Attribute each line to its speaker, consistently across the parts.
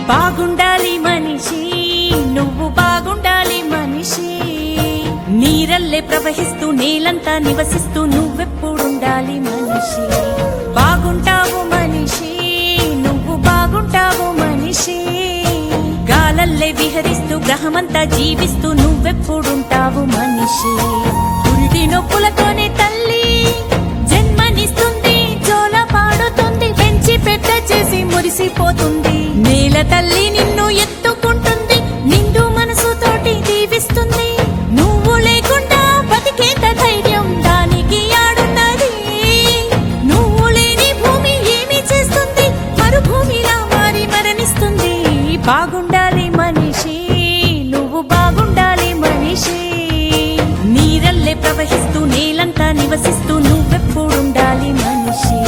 Speaker 1: బాగుండాలి మనిషి నువ్వు బాగుండాలి మనిషి నీరల్లే ప్రవహిస్తూ నేలంతా నివసిస్తూ నువ్వెప్పుడుండాలి మనిషి బాగుంటావు మనిషి నువ్వు బాగుంటావు మనిషి గాలల్లే విహరిస్తూ గ్రహమంతా జీవిస్తూ నువ్వెప్పుడుంటావు మనిషి పురిటి నొప్పులతోనే తల్లి జన్మనిస్తుంది జోల పాడుతుంది పెంచి పెద్ద చేసి మురిసిపోతుంది నేల తల్లి నిన్ను ఎత్తుకుంటుంది నిండు మనసుతోటి దీవిస్తుంది నువ్వు లేకుండా బతికేంత ధైర్యం దానికి ఆడున్నది నువ్వు లేని భూమి ఏమి చేస్తుంది మరుభూమిలా మారి మరణిస్తుంది బాగుండాలి మనిషి నువ్వు బాగుండాలి మనిషి నీరల్లే ప్రవహిస్తూ నేలంతా నివసిస్తూ నువ్వెప్పుడుండాలి మనిషి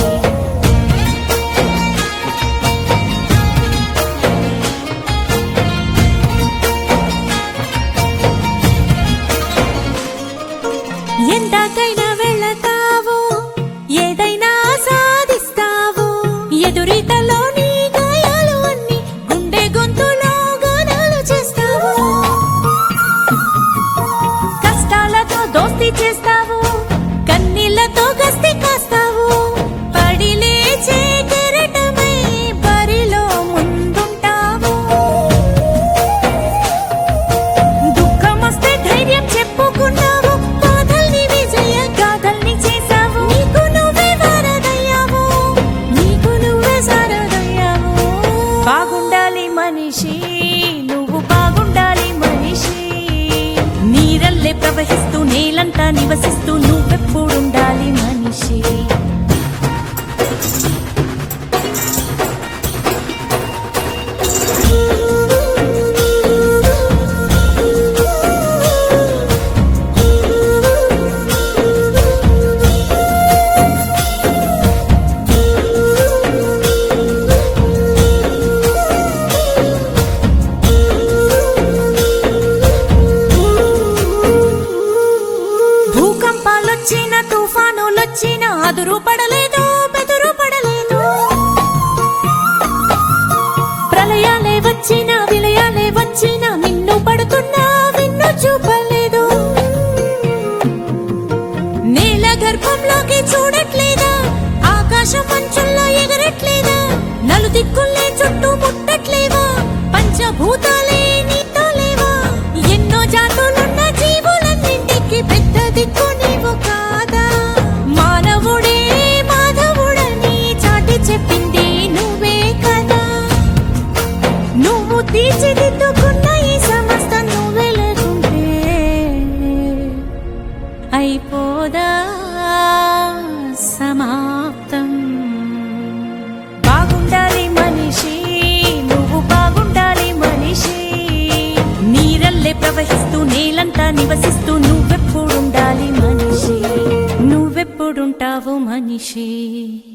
Speaker 1: ఎందాకైనా వెళతావు ఏదైనా సాధిస్తావు ఎదురీతలో నీ గాయాలు అన్ని గుండె గొంతులో గానాలు చేస్తావు కష్టాలతో దోస్తి చేస్తావు కన్నీళ్లతో గస్తి కాస్తావు పడి లేచే కెరటమై బరిలో ముందుంటావు దుఃఖమొస్తే ధైర్యం చెప్పుకున్నావు బాధల్ని విజయ గాథల్ని చేశావు నీకు నువ్వే వారదయ్యావు నీకు నువ్వే సారదయ్యావు బాగుండాలి మనిషి నువ్వు బాగుండాలి మనిషి నీరల్లే ప్రవహిస్తూ నేలంతా నివసిస్తూ నువ్వెప్పుడుండాలి మనిషి భూకంపాలొచ్చిన తుఫానులొచ్చిన అదురు పడలేదు బెదురు పడలేదు ప్రళయాలే వచ్చిన విలయాలే వచ్చిన నిన్ను పడుతున్నా విన్ను చూపలేదు నేల గర్భంలోకి చూడట్లేదా ఆకాశం మంచుల్లో ఎగరట్లేదా నలుదిక్కుల్లే చుట్టూ ముట్టట్లేవా పంచభూతాలే నీతో లేవా ఎన్నో జాతులున్న జీవులన్నింటికి పెద్ద దిక్కు నీవు కాదా మానవుడే మాధవుడని చాటి చెప్పింది నువ్వే కదా నువ్వు తీర్చిదిద్దుకున్న ఈ సమస్త నువ్వే లేకుంటే అయిపోదా సమాప్తం బాగుండాలి మనిషి నువ్వు బాగుండాలి మనిషి నీరల్లే ప్రవహిస్తూ నేలంతా నివసిస్తూ నువ్వెప్పుడుండాలి మనిషి నువ్వెప్పుడుంటావు మనిషి